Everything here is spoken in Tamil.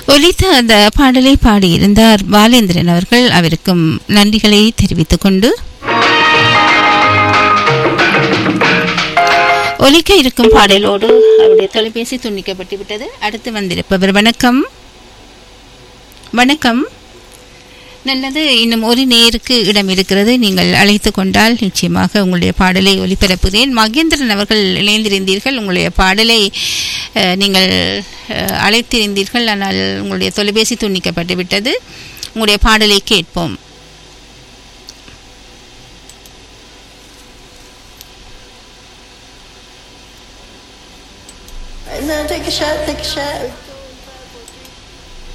ஒலித்த அந்த பாடலை பாடியிருந்தார் பாலேந்திரன் அவர்கள் அவருக்கும் நன்றிகளை தெரிவித்துக் கொண்டு ஒலிக்க இருக்கும் பாடலோடு அவருடைய தொலைபேசி துண்டிக்கப்பட்டு விட்டது அடுத்து வந்திருப்பவர் வணக்கம் வணக்கம் நல்லது இன்னும் ஒரு நேருக்கு இடம் இருக்கிறது நீங்கள் அழைத்து கொண்டால் நிச்சயமாக உங்களுடைய பாடலை ஒலிபரப்புகிறேன் மகேந்திரன் அவர்கள் இணைந்திருந்தீர்கள் உங்களுடைய பாடலை அஹ், நீங்கள் அஹ், அழைத்திருந்தீர்கள் ஆனால் உங்களுடைய தொலைபேசி துண்டிக்கப்பட்டு விட்டது உங்களுடைய பாடலை கேட்போம் And then take a shot, take a shot.